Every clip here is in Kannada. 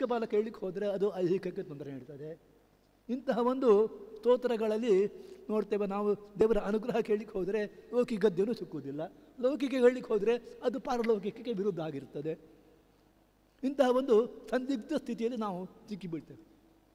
ಬಾಲ ಕೇಳಲಿಕ್ಕೆ ಹೋದರೆ ಅದು ಐಹಿಕಕ್ಕೆ ತೊಂದರೆ ನೀಡ್ತದೆ ಇಂತಹ ಒಂದು ಸ್ತೋತ್ರಗಳಲ್ಲಿ ನೋಡ್ತೇವೆ ನಾವು ದೇವರ ಅನುಗ್ರಹ ಕೇಳಲಿಕ್ಕೆ ಹೋದರೆ ಲೌಕಿಕ ಗದ್ಯನೂ ಸಿಕ್ಕುವುದಿಲ್ಲ ಲೌಕಿಕ ಹೇಳಲಿಕ್ಕೆ ಹೋದರೆ ಅದು ಪಾರಲೌಕಿಕಕ್ಕೆ ವಿರುದ್ಧ ಆಗಿರ್ತದೆ ಇಂತಹ ಒಂದು ಸಂದಿಗ್ಧ ಸ್ಥಿತಿಯಲ್ಲಿ ನಾವು ಸಿಕ್ಕಿಬೀಳ್ತೇವೆ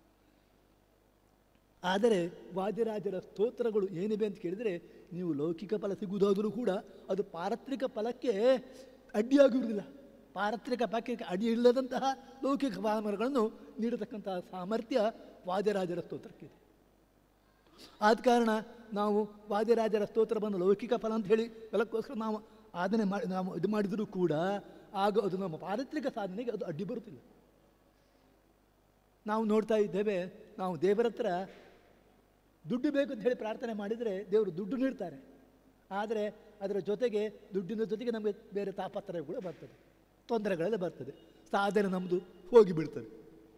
ಆದರೆ ವಾದ್ಯರಾಜರ ಸ್ತೋತ್ರಗಳು ಏನಿವೆ ಅಂತ ಕೇಳಿದರೆ ನೀವು ಲೌಕಿಕ ಫಲ ಸಿಗುವುದಾದರೂ ಕೂಡ ಅದು ಪಾರತ್ರಿಕ ಫಲಕ್ಕೆ ಅಡ್ಡಿಯಾಗಿರುವುದಿಲ್ಲ ಪಾರತ್ರಿಕ ಫಲಕ್ಕೆ ಅಡ್ಡಿ ಇಲ್ಲದಂತಹ ಲೌಕಿಕ ಫಲಗಳನ್ನು ನೀಡತಕ್ಕಂತಹ ಸಾಮರ್ಥ್ಯ ವಾದ್ಯರಾಜರ ಸ್ತೋತ್ರಕ್ಕಿದೆ ಆದ ಕಾರಣ ನಾವು ವಾದ್ಯರಾಜರ ಸ್ತೋತ್ರವನ್ನು ಲೌಕಿಕ ಫಲ ಅಂತ ಹೇಳಿ ಫಲಕ್ಕೋಸ್ಕರ ನಾವು ಆದನೆ ಮಾಡಿ ನಾವು ಇದು ಮಾಡಿದರೂ ಕೂಡ ಆಗ ಅದು ನಮ್ಮ ಪಾರತ್ರಿಕ ಸಾಧನೆಗೆ ಅದು ಅಡ್ಡಿ ಬರುತ್ತಿಲ್ಲ ನಾವು ನೋಡ್ತಾ ಇದ್ದೇವೆ ನಾವು ದೇವರ ಹತ್ರ ದುಡ್ಡು ಬೇಕು ಅಂತ ಹೇಳಿ ಪ್ರಾರ್ಥನೆ ಮಾಡಿದರೆ ದೇವರು ದುಡ್ಡು ನೀಡ್ತಾರೆ ಆದರೆ ಅದರ ಜೊತೆಗೆ ದುಡ್ಡಿನ ಜೊತೆಗೆ ನಮಗೆ ಬೇರೆ ತಾಪತ್ರಯ ಕೂಡ ಬರ್ತದೆ ತೊಂದರೆಗಳೆಲ್ಲ ಬರ್ತದೆ ಸಾಧನೆ ನಮ್ಮದು ಹೋಗಿ ಬಿಡ್ತದೆ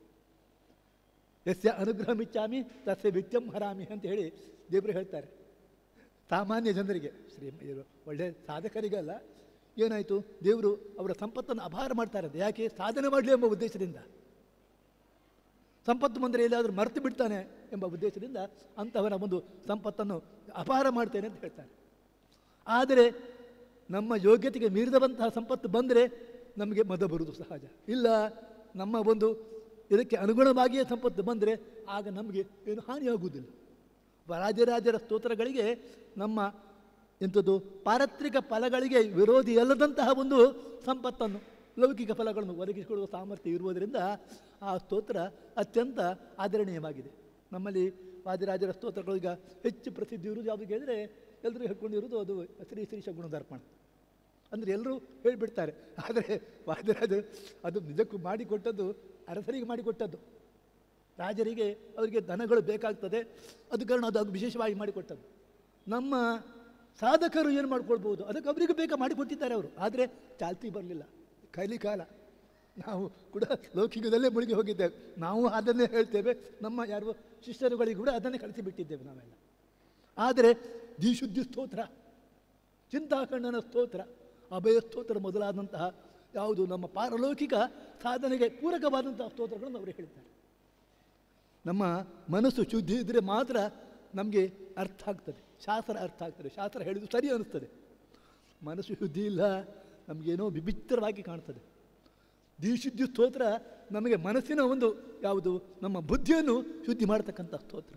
ಯಸ್ಯ ಅನುಗ್ರಹ ಮಿಚ್ಚಾಮಿ ತಸ್ಯ ವಿತ್ಯಂ ಹರಾಮಿ ಅಂತ ಹೇಳಿ ದೇವರು ಹೇಳ್ತಾರೆ ಸಾಮಾನ್ಯ ಜನರಿಗೆ ಶ್ರೀ ಇವರು ಒಳ್ಳೆ ಸಾಧಕರಿಗಲ್ಲ ಏನಾಯಿತು ದೇವರು ಅವರ ಸಂಪತ್ತನ್ನು ಅಪಹಾರ ಮಾಡ್ತಾರೆ ಅಂತ ಯಾಕೆ ಸಾಧನೆ ಮಾಡಲಿ ಎಂಬ ಉದ್ದೇಶದಿಂದ ಸಂಪತ್ತು ಬಂದರೆ ಎಲ್ಲಾದರೂ ಮರೆತು ಬಿಡ್ತಾನೆ ಎಂಬ ಉದ್ದೇಶದಿಂದ ಅಂತಹವರ ಒಂದು ಸಂಪತ್ತನ್ನು ಅಪಹಾರ ಮಾಡ್ತೇನೆ ಅಂತ ಹೇಳ್ತಾರೆ ಆದರೆ ನಮ್ಮ ಯೋಗ್ಯತೆಗೆ ಮೀರಿದಂತಹ ಸಂಪತ್ತು ಬಂದರೆ ನಮಗೆ ಮದ ಬರುವುದು ಸಹಜ ಇಲ್ಲ ನಮ್ಮ ಒಂದು ಇದಕ್ಕೆ ಅನುಗುಣವಾಗಿಯೇ ಸಂಪತ್ತು ಬಂದರೆ ಆಗ ನಮಗೆ ಏನು ಹಾನಿಯಾಗುವುದಿಲ್ಲ ರಾಜರಾಜರ ಸ್ತೋತ್ರಗಳಿಗೆ ನಮ್ಮ ಎಂಥದ್ದು ಪಾರತ್ರಿಕ ಫಲಗಳಿಗೆ ವಿರೋಧಿಯಲ್ಲದಂತಹ ಒಂದು ಸಂಪತ್ತನ್ನು ಲೌಕಿಕ ಫಲಗಳನ್ನು ಒದಗಿಸಿಕೊಡುವ ಸಾಮರ್ಥ್ಯ ಇರುವುದರಿಂದ ಆ ಸ್ತೋತ್ರ ಅತ್ಯಂತ ಆದರಣೀಯವಾಗಿದೆ ನಮ್ಮಲ್ಲಿ ವಾದಿರಾಜರ ಸ್ತೋತ್ರಗಳು ಈಗ ಹೆಚ್ಚು ಪ್ರಸಿದ್ಧಿ ಇರುವುದು ಯಾವುದು ಕೇಳಿದರೆ ಎಲ್ಲರೂ ಹೇಳ್ಕೊಂಡಿರುವುದು ಅದು ಶ್ರೀ ಶ್ರೀ ಶಗುಣದರ್ಪಣ ಅಂದರೆ ಎಲ್ಲರೂ ಹೇಳಿಬಿಡ್ತಾರೆ ಆದರೆ ವಾದಿರಾಜ ಅದು ನಿಜಕ್ಕೂ ಮಾಡಿಕೊಟ್ಟದ್ದು ಅರಸರಿಗೆ ಮಾಡಿಕೊಟ್ಟದ್ದು ರಾಜರಿಗೆ ಅವರಿಗೆ ದನಗಳು ಬೇಕಾಗ್ತದೆ ಅದು ಕಾರಣ ಅದು ಅದು ವಿಶೇಷವಾಗಿ ಮಾಡಿಕೊಟ್ಟದ್ದು ನಮ್ಮ ಸಾಧಕರು ಏನು ಮಾಡ್ಕೊಳ್ಬೋದು ಅದಕ್ಕೆ ಅವರಿಗೆ ಬೇಕಾ ಮಾಡಿಕೊಟ್ಟಿದ್ದಾರೆ ಅವರು ಆದರೆ ಚಾಲ್ತಿ ಬರಲಿಲ್ಲ ಕಲಿ ಕಾಲ ನಾವು ಕೂಡ ಲೌಕಿಕದಲ್ಲೇ ಮುಳುಗಿ ಹೋಗಿದ್ದೇವೆ ನಾವು ಅದನ್ನೇ ಹೇಳ್ತೇವೆ ನಮ್ಮ ಯಾರು ಶಿಷ್ಯರುಗಳಿಗೆ ಕೂಡ ಅದನ್ನೇ ಕಳಿಸಿಬಿಟ್ಟಿದ್ದೇವೆ ನಾವೆಲ್ಲ ಆದರೆ ದ್ವಿಶುದ್ಧಿ ಸ್ತೋತ್ರ ಚಿಂತಾಕಣ್ಣನ ಸ್ತೋತ್ರ ಅಭಯ ಸ್ತೋತ್ರ ಮೊದಲಾದಂತಹ ಯಾವುದು ನಮ್ಮ ಪಾರಲೌಕಿಕ ಸಾಧನೆಗೆ ಪೂರಕವಾದಂತಹ ಸ್ತೋತ್ರಗಳನ್ನು ಅವರು ಹೇಳ್ತಾರೆ ನಮ್ಮ ಮನಸ್ಸು ಶುದ್ಧಿ ಇದ್ದರೆ ಮಾತ್ರ ನಮಗೆ ಅರ್ಥ ಆಗ್ತದೆ ಶಾಸ್ತ್ರ ಅರ್ಥ ಆಗ್ತದೆ ಶಾಸ್ತ್ರ ಹೇಳಿದ್ದು ಸರಿ ಅನ್ನಿಸ್ತದೆ ಮನಸ್ಸು ಶುದ್ಧಿ ಇಲ್ಲ ನಮಗೇನೋ ವಿಭಿತ್ರವಾಗಿ ಕಾಣ್ತದೆ ದ್ವಿಶುದ್ಧಿ ಸ್ತೋತ್ರ ನಮಗೆ ಮನಸ್ಸಿನ ಒಂದು ಯಾವುದು ನಮ್ಮ ಬುದ್ಧಿಯನ್ನು ಶುದ್ಧಿ ಮಾಡತಕ್ಕಂಥ ಸ್ತೋತ್ರ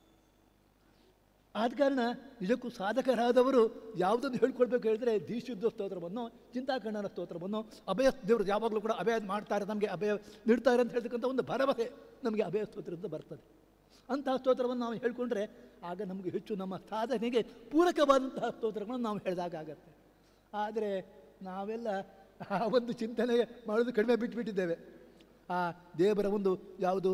ಆದ ಕಾರಣ ನಿಜಕ್ಕೂ ಸಾಧಕರಾದವರು ಯಾವುದನ್ನು ಹೇಳ್ಕೊಳ್ಬೇಕು ಹೇಳಿದ್ರೆ ದ್ವಿಶುದ್ಧ ಸ್ತೋತ್ರವನ್ನು ಚಿಂತಾಕಣ್ಣನ ಸ್ತೋತ್ರವನ್ನು ಅಭಯ ದೇವರು ಯಾವಾಗಲೂ ಕೂಡ ಅಭಯ ಮಾಡ್ತಾರೆ ನಮಗೆ ಅಭಯ ನೀಡ್ತಾರೆ ಅಂತ ಹೇಳ್ತಕ್ಕಂಥ ಒಂದು ಭರವಸೆ ನಮಗೆ ಅಭಯ ಸ್ತೋತ್ರದಿಂದ ಬರ್ತದೆ ಅಂತಹ ಸ್ತೋತ್ರವನ್ನು ನಾವು ಹೇಳ್ಕೊಂಡ್ರೆ ಆಗ ನಮಗೆ ಹೆಚ್ಚು ನಮ್ಮ ಸಾಧನೆಗೆ ಪೂರಕವಾದಂತಹ ಸ್ತೋತ್ರಗಳನ್ನು ನಾವು ಹೇಳಿದಾಗ ಆಗತ್ತೆ ಆದರೆ ನಾವೆಲ್ಲ ಆ ಒಂದು ಚಿಂತನೆ ಮಾಡೋದು ಕಡಿಮೆ ಬಿಟ್ಟುಬಿಟ್ಟಿದ್ದೇವೆ ಆ ದೇವರ ಒಂದು ಯಾವುದು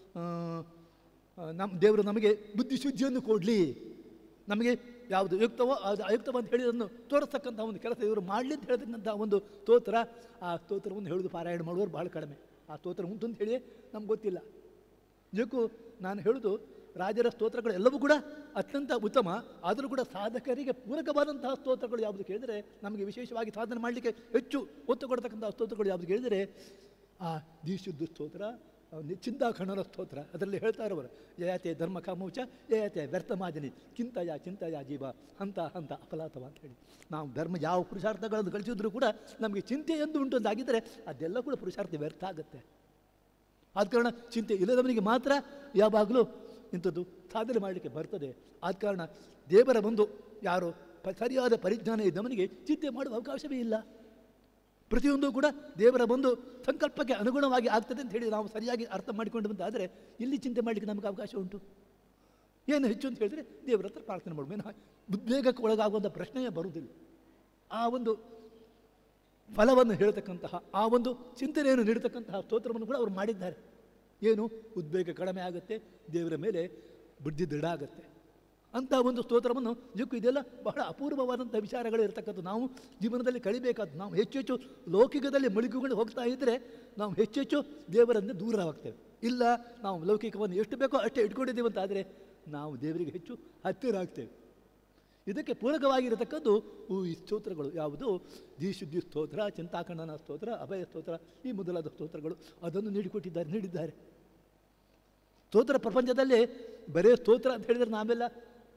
ನಮ್ಮ ದೇವರು ನಮಗೆ ಬುದ್ಧಿಶುದ್ಧಿಯನ್ನು ಕೊಡಲಿ ನಮಗೆ ಯಾವುದು ಯುಕ್ತವೋ ಅದು ಅಯುಕ್ತವೋ ಅಂತ ಹೇಳಿ ಅದನ್ನು ತೋರಿಸ್ತಕ್ಕಂಥ ಒಂದು ಕೆಲಸ ಇವರು ಮಾಡಲಿ ಅಂತ ಹೇಳ್ತಕ್ಕಂಥ ಒಂದು ಸ್ತೋತ್ರ ಆ ಸ್ತೋತ್ರವನ್ನು ಹೇಳೋದು ಪಾರಾಯಣ ಮಾಡುವವರು ಭಾಳ ಕಡಿಮೆ ಆ ಸ್ತೋತ್ರ ಉಂಟು ಅಂತ ಹೇಳಿ ನಮ್ಗೆ ಗೊತ್ತಿಲ್ಲ ನಿಜಕ್ಕೂ ನಾನು ಹೇಳೋದು ರಾಜರ ಸ್ತೋತ್ರಗಳು ಎಲ್ಲವೂ ಕೂಡ ಅತ್ಯಂತ ಉತ್ತಮ ಆದರೂ ಕೂಡ ಸಾಧಕರಿಗೆ ಪೂರಕವಾದಂತಹ ಸ್ತೋತ್ರಗಳು ಯಾವುದು ಕೇಳಿದರೆ ನಮಗೆ ವಿಶೇಷವಾಗಿ ಸಾಧನೆ ಮಾಡಲಿಕ್ಕೆ ಹೆಚ್ಚು ಒತ್ತು ಕೊಡ್ತಕ್ಕಂಥ ಸ್ತೋತ್ರಗಳು ಯಾವುದು ಕೇಳಿದರೆ ಆ ದ್ವಿಶುದ್ಧ ಸ್ತೋತ್ರ ಚಿಂತಾಖಂಡನ ಸ್ತೋತ್ರ ಅದರಲ್ಲಿ ಹೇಳ್ತಾ ಇರೋರು ಯಯಾತೆ ಧರ್ಮ ಕಾಮೋಚ ಯಯಾತೆ ವ್ಯರ್ಥಮಾದಿನಿ ಚಿಂತಯ ಚಿಂತಯ ಜೀವ ಹಂತ ಹಂತ ಅಪಲಾತವ ಅಂತ ಹೇಳಿ ನಾವು ಧರ್ಮ ಯಾವ ಪುರುಷಾರ್ಥಗಳನ್ನು ಕಳಿಸಿದ್ರು ಕೂಡ ನಮಗೆ ಚಿಂತೆ ಎಂದು ಉಂಟು ಅಂತಾಗಿದ್ದರೆ ಅದೆಲ್ಲ ಕೂಡ ಪುರುಷಾರ್ಥ ವ್ಯರ್ಥ ಆಗುತ್ತೆ ಆದ ಕಾರಣ ಚಿಂತೆ ಇಲ್ಲದವನಿಗೆ ಮಾತ್ರ ಯಾವಾಗಲೂ ಇಂಥದ್ದು ಸಾಧನೆ ಮಾಡಲಿಕ್ಕೆ ಬರ್ತದೆ ಆದ ಕಾರಣ ದೇವರ ಒಂದು ಯಾರು ಪ ಸರಿಯಾದ ಪರಿಜ್ಞಾನ ಇದ್ದವನಿಗೆ ಚಿಂತೆ ಮಾಡುವ ಅವಕಾಶವೇ ಇಲ್ಲ ಪ್ರತಿಯೊಂದು ಕೂಡ ದೇವರ ಒಂದು ಸಂಕಲ್ಪಕ್ಕೆ ಅನುಗುಣವಾಗಿ ಆಗ್ತದೆ ಅಂತ ಹೇಳಿ ನಾವು ಸರಿಯಾಗಿ ಅರ್ಥ ಮಾಡಿಕೊಂಡು ಬಂತಾದರೆ ಇಲ್ಲಿ ಚಿಂತೆ ಮಾಡಲಿಕ್ಕೆ ನಮಗೆ ಅವಕಾಶ ಉಂಟು ಏನು ಹೆಚ್ಚು ಅಂತ ಹೇಳಿದ್ರೆ ದೇವರ ಹತ್ರ ಪ್ರಾರ್ಥನೆ ಮಾಡಬೇಕು ಉದ್ವೇಗಕ್ಕೆ ಒಳಗಾಗುವಂಥ ಪ್ರಶ್ನೆಯೇ ಬರುವುದಿಲ್ಲ ಆ ಒಂದು ಫಲವನ್ನು ಹೇಳ್ತಕ್ಕಂತಹ ಆ ಒಂದು ಚಿಂತನೆಯನ್ನು ನೀಡತಕ್ಕಂತಹ ಸ್ತೋತ್ರವನ್ನು ಕೂಡ ಅವರು ಮಾಡಿದ್ದಾರೆ ಏನು ಉದ್ವೇಗ ಕಡಿಮೆ ಆಗುತ್ತೆ ದೇವರ ಮೇಲೆ ಬುದ್ಧಿ ದೃಢ ಆಗುತ್ತೆ ಅಂತಹ ಒಂದು ಸ್ತೋತ್ರವನ್ನು ನಿಜಕ್ಕೂ ಇದೆಲ್ಲ ಬಹಳ ಅಪೂರ್ವವಾದಂಥ ವಿಚಾರಗಳು ಇರತಕ್ಕಂಥ ನಾವು ಜೀವನದಲ್ಲಿ ಕಳಿಬೇಕಾದ ನಾವು ಹೆಚ್ಚು ಹೆಚ್ಚು ಲೌಕಿಕದಲ್ಲಿ ಮುಳುಗಿಕೊಂಡು ಹೋಗ್ತಾ ಇದ್ದರೆ ನಾವು ಹೆಚ್ಚೆಚ್ಚು ದೇವರನ್ನು ದೂರವಾಗ್ತೇವೆ ಇಲ್ಲ ನಾವು ಲೌಕಿಕವನ್ನು ಎಷ್ಟು ಬೇಕೋ ಅಷ್ಟೇ ಇಟ್ಕೊಂಡಿದ್ದೀವಿ ಅಂತ ಆದರೆ ನಾವು ದೇವರಿಗೆ ಹೆಚ್ಚು ಹತ್ತಿರ ಆಗ್ತೇವೆ ಇದಕ್ಕೆ ಪೂರಕವಾಗಿರತಕ್ಕದ್ದು ಹೂ ಈ ಸ್ತೋತ್ರಗಳು ಯಾವುದು ದ್ವಿಶುದ್ಧಿ ಸ್ತೋತ್ರ ಚಿಂತಾಕಂಡನ ಸ್ತೋತ್ರ ಅಭಯ ಸ್ತೋತ್ರ ಈ ಮೊದಲಾದ ಸ್ತೋತ್ರಗಳು ಅದನ್ನು ನೀಡಿಕೊಟ್ಟಿದ್ದಾರೆ ನೀಡಿದ್ದಾರೆ ಸ್ತೋತ್ರ ಪ್ರಪಂಚದಲ್ಲಿ ಬರೇ ಸ್ತೋತ್ರ ಅಂತ ಹೇಳಿದರೆ ನಾವೆಲ್ಲ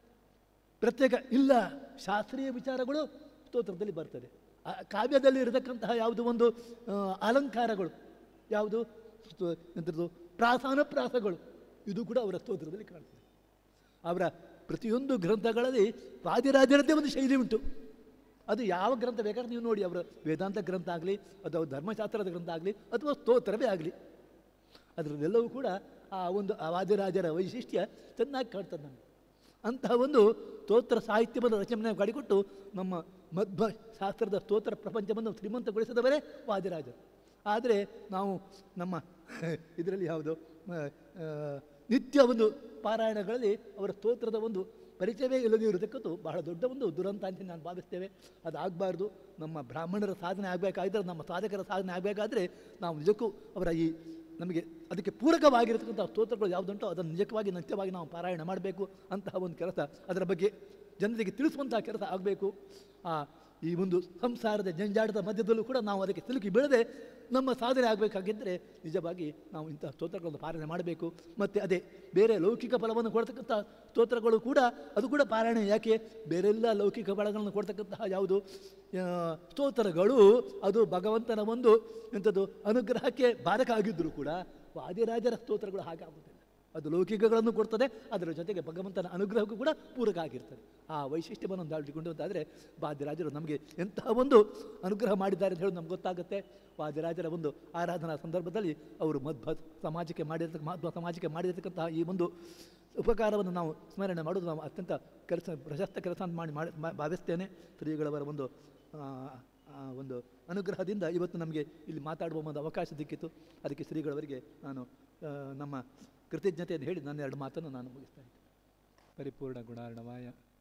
ಪ್ರತ್ಯೇಕ ಇಲ್ಲ ಶಾಸ್ತ್ರೀಯ ವಿಚಾರಗಳು ಸ್ತೋತ್ರದಲ್ಲಿ ಬರ್ತದೆ ಆ ಕಾವ್ಯದಲ್ಲಿ ಇರತಕ್ಕಂತಹ ಯಾವುದು ಒಂದು ಆ, ಅಲಂಕಾರಗಳು ಯಾವುದು ಸ್ತ- ಎಂಥದ್ದು ಪ್ರಾಸಾನಪ್ರಾಸಗಳು ಇದು ಕೂಡ ಅವರ ಸ್ತೋತ್ರದಲ್ಲಿ ಕಾಣ್ತದೆ ಅವರ ಪ್ರತಿಯೊಂದು ಗ್ರಂಥಗಳಲ್ಲಿ ವಾದಿರಾಜರದ್ದೇ ಒಂದು ಶೈಲಿ ಉಂಟು ಅದು ಯಾವ ಗ್ರಂಥ ಬೇಕಾದ್ರೆ ನೀವು ನೋಡಿ ಅವರ ವೇದಾಂತ ಗ್ರಂಥ ಆಗಲಿ ಅಥವಾ ಧರ್ಮಶಾಸ್ತ್ರದ ಗ್ರಂಥ ಆಗಲಿ ಅಥವಾ ಸ್ತೋತ್ರವೇ ಆಗಲಿ ಅದರಲ್ಲೆಲ್ಲವೂ ಕೂಡ ಆ ಒಂದು ಆ ವಾದಿರಾಜರ ವೈಶಿಷ್ಟ್ಯ ಚೆನ್ನಾಗಿ ಕಾಣ್ತದೆ ನಮಗೆ ಅಂತಹ ಒಂದು ಸ್ತೋತ್ರ ಸಾಹಿತ್ಯವನ್ನು ರಚನೆ ಮಾಡಿಕೊಟ್ಟು ನಮ್ಮ ಮಧ್ವ ಶಾಸ್ತ್ರದ ಸ್ತೋತ್ರ ಪ್ರಪಂಚವನ್ನು ಶ್ರೀಮಂತಗೊಳಿಸಿದವರೇ ವಾದಿರಾಜರು ಆದರೆ ನಾವು ನಮ್ಮ ಇದರಲ್ಲಿ ಯಾವುದು ಆ, ಆ, ನಿತ್ಯ ಒಂದು ಪಾರಾಯಣಗಳಲ್ಲಿ ಅವರ ಸ್ತೋತ್ರದ ಒಂದು ಪರಿಚಯವೇ ಇಲ್ಲದೇ ಇರತಕ್ಕದ್ದು ಬಹಳ ದೊಡ್ಡ ಒಂದು ದುರಂತ ಅಂತ ನಾನು ಭಾವಿಸ್ತೇವೆ ಅದಾಗಬಾರ್ದು ನಮ್ಮ ಬ್ರಾಹ್ಮಣರ ಸಾಧನೆ ಆಗಬೇಕಾದ್ರೆ ನಮ್ಮ ಸಾಧಕರ ಸಾಧನೆ ಆಗಬೇಕಾದ್ರೆ ನಾವು ನಿಜಕ್ಕೂ ಅವರ ಈ ನಮಗೆ ಅದಕ್ಕೆ ಪೂರಕವಾಗಿರತಕ್ಕಂಥ ಸ್ತೋತ್ರಗಳು ಯಾವುದುಂಟೋ ಅದನ್ನು ನಿಜವಾಗಿ ನಿತ್ಯವಾಗಿ ನಾವು ಪಾರಾಯಣ ಮಾಡಬೇಕು ಅಂತಹ ಒಂದು ಕೆಲಸ ಅದರ ಬಗ್ಗೆ ಜನರಿಗೆ ತಿಳಿಸುವಂತಹ ಕೆಲಸ ಆಗಬೇಕು ಆ ಈ ಒಂದು ಸಂಸಾರದ ಜಂಜಾಟದ ಮಧ್ಯದಲ್ಲೂ ಕೂಡ ನಾವು ಅದಕ್ಕೆ ಸಿಲುಕಿ ಬೀಳದೆ ನಮ್ಮ ಸಾಧನೆ ಆಗಬೇಕಾಗಿದ್ದರೆ ನಿಜವಾಗಿ ನಾವು ಇಂತಹ ಸ್ತೋತ್ರಗಳನ್ನು ಪಾರಾಯಣ ಮಾಡಬೇಕು ಮತ್ತು ಅದೇ ಬೇರೆ ಲೌಕಿಕ ಫಲವನ್ನು ಕೊಡ್ತಕ್ಕಂಥ ಸ್ತೋತ್ರಗಳು ಕೂಡ ಅದು ಕೂಡ ಪಾರಾಯಣ ಯಾಕೆ ಬೇರೆಲ್ಲ ಲೌಕಿಕ ಫಲಗಳನ್ನು ಕೊಡ್ತಕ್ಕಂತಹ ಯಾವುದು ಆ, ಸ್ತೋತ್ರಗಳು ಅದು ಭಗವಂತನ ಒಂದು ಎಂಥದ್ದು ಅನುಗ್ರಹಕ್ಕೆ ಬಾಧಕ ಆಗಿದ್ದರೂ ಕೂಡ ವಾದಿರಾಜರ ಸ್ತೋತ್ರಗಳು ಹಾಗಾಗುವುದಿಲ್ಲ ಅದು ಲೌಕಿಕಗಳನ್ನು ಕೊಡ್ತದೆ ಅದರ ಜೊತೆಗೆ ಭಗವಂತನ ಅನುಗ್ರಹಕ್ಕೂ ಕೂಡ ಪೂರಕ ಆಗಿರ್ತದೆ ಆ ವೈಶಿಷ್ಟ್ಯವನ್ನು ದಾಟಿಕೊಂಡು ಅಂತಾದರೆ ವಾದ್ಯರಾಜರು ನಮಗೆ ಎಂತಹ ಒಂದು ಅನುಗ್ರಹ ಮಾಡಿದ್ದಾರೆ ಅಂತ ಹೇಳಿ ನಮ್ಗೆ ಗೊತ್ತಾಗುತ್ತೆ ವಾದ್ಯರಾಜರ ಒಂದು ಆರಾಧನಾ ಸಂದರ್ಭದಲ್ಲಿ ಅವರು ಮಧ್ವ ಸಮಾಜಕ್ಕೆ ಮಾಡಿರ್ತಕ್ಕ ಮಧ್ವ ಸಮಾಜಕ್ಕೆ ಮಾಡಿರ್ತಕ್ಕಂತಹ ಈ ಒಂದು ಉಪಕಾರವನ್ನು ನಾವು ಸ್ಮರಣೆ ಮಾಡೋದು ನಾವು ಅತ್ಯಂತ ಕೆಲಸ ಪ್ರಶಸ್ತ ಕೆಲಸ ಅಂತ ಮಾಡಿ ಮಾಡಿ ಮಾ- ಭಾವಿಸ್ತೇನೆ ಶ್ರೀಗಳವರ ಒಂದು ಆ, ಆ ಒಂದು ಅನುಗ್ರಹದಿಂದ ಇವತ್ತು ನಮಗೆ ಇಲ್ಲಿ ಮಾತಾಡುವ ಒಂದು ಅವಕಾಶ ಸಿಕ್ಕಿತು ಅದಕ್ಕೆ ಶ್ರೀಗಳವರಿಗೆ ನಾನು ಆ, ನಮ್ಮ ಕೃತಜ್ಞತೆಯನ್ನು ಹೇಳಿ ನನ್ನ ಎರಡು ಮಾತನ್ನು ನಾನು ಮುಗಿಸ್ತಾ ಇದ್ದೇನೆ ಪರಿಪೂರ್ಣ ಗುಣಾರ್ಣವಾಯ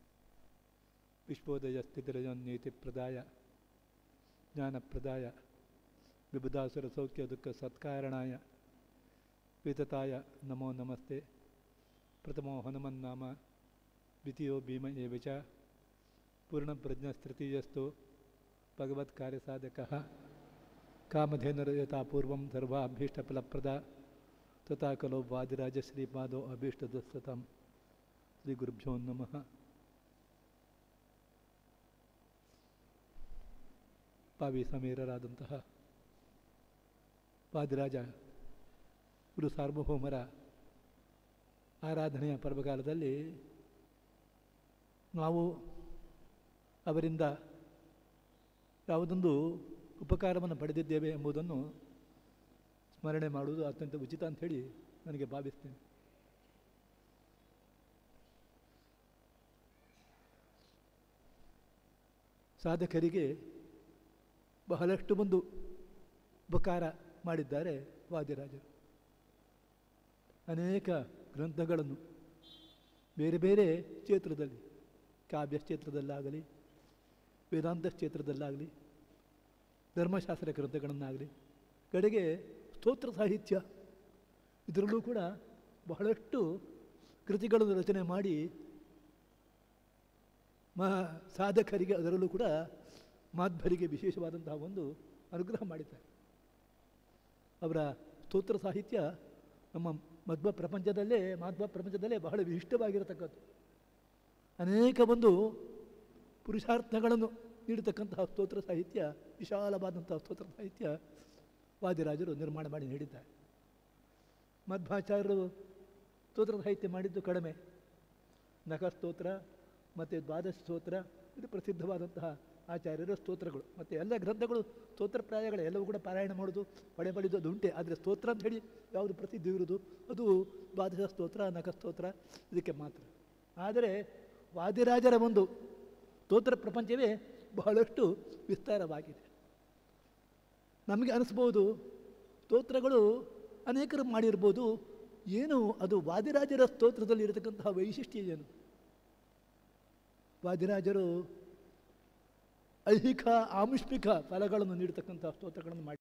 ವಿಶ್ವೋದಯ ಸ್ಥಿತಿರಜೋನ್ನೀತಿ ಪ್ರದಾಯ ಜ್ಞಾನಪ್ರದಾಯ ವಿಬುಧಾಸುರ ಸೌಖ್ಯ ದುಃಖ ಸತ್ಕಾರಣಾಯ ವಿತತಾಯ ನಮೋ ನಮಸ್ತೆ ಪ್ರಥಮೋ ಹನುಮನ್ನಾಮ ದ್ವಿತೀಯೋ ಭೀಮ ಏವ ಚ ಪೂರ್ಣಪ್ರಜ್ಞಸ್ತೃತೀಯಸ್ತು ಭಗವತ್ಕಾರ್ಯಸಾಧಕಃ ಕಾಮಧೇನುರ ಯಥಾ ಪೂರ್ವಂ ಸರ್ವಾಭೀಷ್ಟಫಲಪ್ರದ ತಥಾ ಖಲು ವಾದಿರಾಜಶ್ರೀಪಾದೋ ಅಭೀಷ್ಟದಸ್ತಂ ಶ್ರೀ ಗುರುಭ್ಯೋ ನಮಃ ಪಾವಿ ಸಮೀರರಾದಂತಹ ವಾದಿರಾಜ ಗುರು ಸಾರ್ವಭೌಮರ ಆರಾಧನೆಯ ಪರ್ವಕಾಲದಲ್ಲಿ ನಾವು ಅವರಿಂದ ಯಾವುದೊಂದು ಉಪಕಾರವನ್ನು ಪಡೆದಿದ್ದೇವೆ ಎಂಬುದನ್ನು ಸ್ಮರಣೆ ಮಾಡುವುದು ಅತ್ಯಂತ ಉಚಿತ ಅಂಥೇಳಿ ನನಗೆ ಭಾವಿಸ್ತೇನೆ ಸಾಧಕರಿಗೆ ಬಹಳಷ್ಟು ಒಂದು ಉಪಕಾರ ಮಾಡಿದ್ದಾರೆ ವಾದ್ಯರಾಜರು ಅನೇಕ ಗ್ರಂಥಗಳನ್ನು ಬೇರೆ ಬೇರೆ ಕ್ಷೇತ್ರದಲ್ಲಿ ಕಾವ್ಯ ಕ್ಷೇತ್ರದಲ್ಲಾಗಲಿ ವೇದಾಂತ ಕ್ಷೇತ್ರದಲ್ಲಾಗಲಿ ಧರ್ಮಶಾಸ್ತ್ರ ಗ್ರಂಥಗಳನ್ನಾಗಲಿ ಕಡೆಗೆ ಸ್ತೋತ್ರ ಸಾಹಿತ್ಯ ಇದರಲ್ಲೂ ಕೂಡ ಬಹಳಷ್ಟು ಕೃತಿಗಳನ್ನು ರಚನೆ ಮಾಡಿ ಮ ಸಾಧಕರಿಗೆ ಅದರಲ್ಲೂ ಕೂಡ ಮಾಧ್ವರಿಗೆ ವಿಶೇಷವಾದಂತಹ ಒಂದು ಅನುಗ್ರಹ ಮಾಡಿದ್ದಾರೆ ಅವರ ಸ್ತೋತ್ರ ಸಾಹಿತ್ಯ ನಮ್ಮ ಮಧ್ವ ಪ್ರಪಂಚದಲ್ಲೇ ಮಾಧ್ವ ಪ್ರಪಂಚದಲ್ಲೇ ಬಹಳ ವಿಶಿಷ್ಟವಾಗಿರತಕ್ಕದ್ದು ಅನೇಕ ಒಂದು ಪುರುಷಾರ್ಥಗಳನ್ನು ನೀಡತಕ್ಕಂತಹ ಸ್ತೋತ್ರ ಸಾಹಿತ್ಯ ವಿಶಾಲವಾದಂತಹ ಸ್ತೋತ್ರ ಸಾಹಿತ್ಯ ವಾದಿರಾಜರು ನಿರ್ಮಾಣ ಮಾಡಿ ನೀಡಿದ್ದಾರೆ ಮಧ್ವಾಚಾರ್ಯರು ಸ್ತೋತ್ರ ಸಾಹಿತ್ಯ ಮಾಡಿದ್ದು ಕಡಿಮೆ ನಖಸ್ತೋತ್ರ ಮತ್ತು ದ್ವಾದಶ ಸ್ತೋತ್ರ ಇದು ಪ್ರಸಿದ್ಧವಾದಂತಹ ಆಚಾರ್ಯರ ಸ್ತೋತ್ರಗಳು ಮತ್ತು ಎಲ್ಲ ಗ್ರಂಥಗಳು ಸ್ತೋತ್ರಪ್ರಾಯಗಳು ಎಲ್ಲವೂ ಕೂಡ ಪಾರಾಯಣ ಮಾಡೋದು ಪಡೆ ಪಡೆದು ಅದು ಉಂಟೆ ಆದರೆ ಸ್ತೋತ್ರ ಅಂತ ಹೇಳಿ ಯಾವುದು ಪ್ರಸಿದ್ಧಿ ಇರುವುದು ಅದು ದ್ವಾದಶ ಸ್ತೋತ್ರ ನಖಸ್ತೋತ್ರ ಇದಕ್ಕೆ ಮಾತ್ರ ಆದರೆ ವಾದಿರಾಜರ ಒಂದು ಸ್ತೋತ್ರ ಪ್ರಪಂಚವೇ ಬಹಳಷ್ಟು ವಿಸ್ತಾರವಾಗಿದೆ ನಮಗೆ ಅನಿಸ್ಬೋದು ಸ್ತೋತ್ರಗಳು ಅನೇಕರು ಮಾಡಿರ್ಬೋದು ಏನು ಅದು ವಾದಿರಾಜರ ಸ್ತೋತ್ರದಲ್ಲಿ ಇರತಕ್ಕಂತಹ ವೈಶಿಷ್ಟ್ಯ ಏನು ವಾದಿರಾಜರು ಐಹಿಕ ಆಮುಷ್ಮಿಕ ಫಲಗಳನ್ನು ನೀಡತಕ್ಕಂಥ ಸ್ತೋತ್ರಗಳನ್ನು ಮಾಡಿ